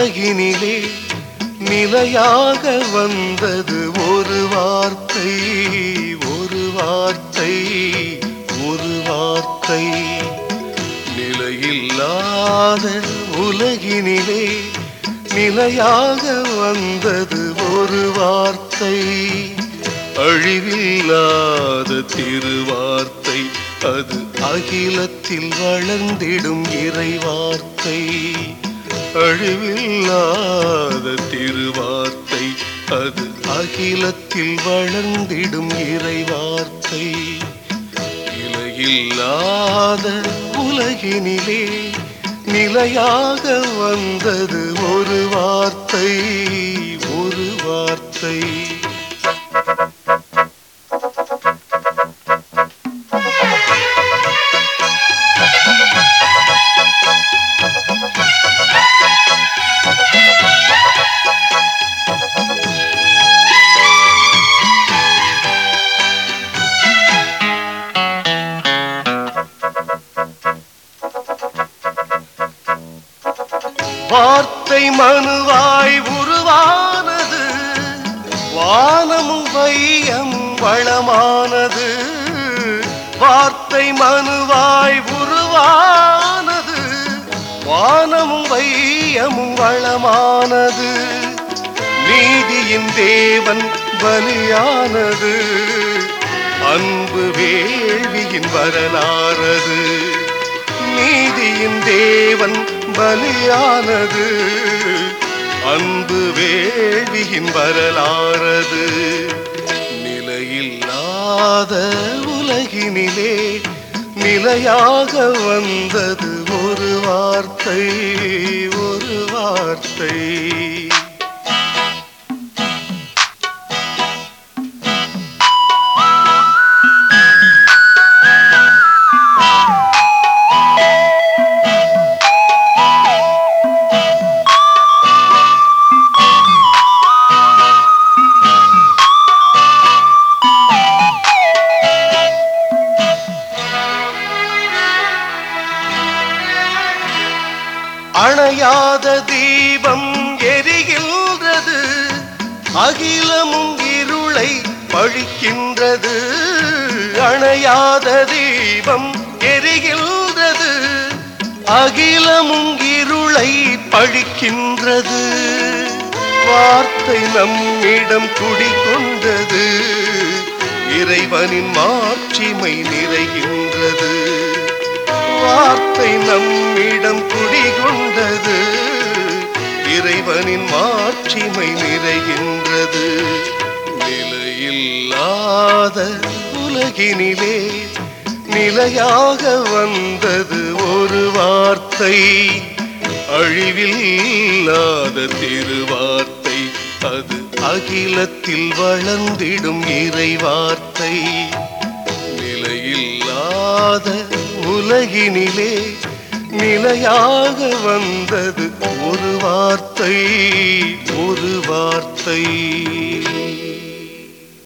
உலகினிலே நிலையாக வந்தது ஒரு வார்த்தை ஒரு வார்த்தை ஒரு வார்த்தை நிலையில்லாத உலகினிலே நிலையாக வந்தது ஒரு வார்த்தை அழிவில்லாத திருவார்த்தை அது அகிலத்தில் வளர்ந்திடும் இறை வார்த்தை அழிவில்லாத திருவார்த்தை அது அகிலத்தில் வளர்ந்திடும் இறை வார்த்தை இலையில்லாத உலகினிலே நிலையாக வந்தது ஒரு வார்த்தை ஒரு வார்த்தை வார்த்தை மனுவாய் உருவானது வானமும் வையம் வளமானது வார்த்தை மனுவாய் உருவானது வானமும் வையமும் வளமானது நீதியின் தேவன் பலியானது அன்பு வேள்வியின் வரலாறது நீதியின் தேவன் பலியானது அன்பு வேள்வியின் வரலாறது நிலையில்லாத உலகினிலே நிலையாக வந்தது ஒரு வார்த்தை ஒரு வார்த்தை அணையாத தீபம் எரிகின்றது அகிலமும் இருளை பழிக்கின்றது அணையாத தீபம் எரிகின்றது அகிலமும் இருளை பழிக்கின்றது வார்த்தை நம்மிடம் குடிகொண்டது இறைவனின் மாட்சிமை நிறைகின்றது வார்த்தை நம்மிடம் குடிகொண்டது இறைவனின் மாட்சிமை நிறைகின்றது நிலையில்லாத உலகினிலே நிலையாக வந்தது ஒரு வார்த்தை அழிவில்லாத திருவார்த்தை அது அகிலத்தில் வளர்ந்திடும் இறை வார்த்தை நிலையில்லாத உலகினிலே நிலையாக வந்தது ஒரு வார்த்தை ஒரு வார்த்தை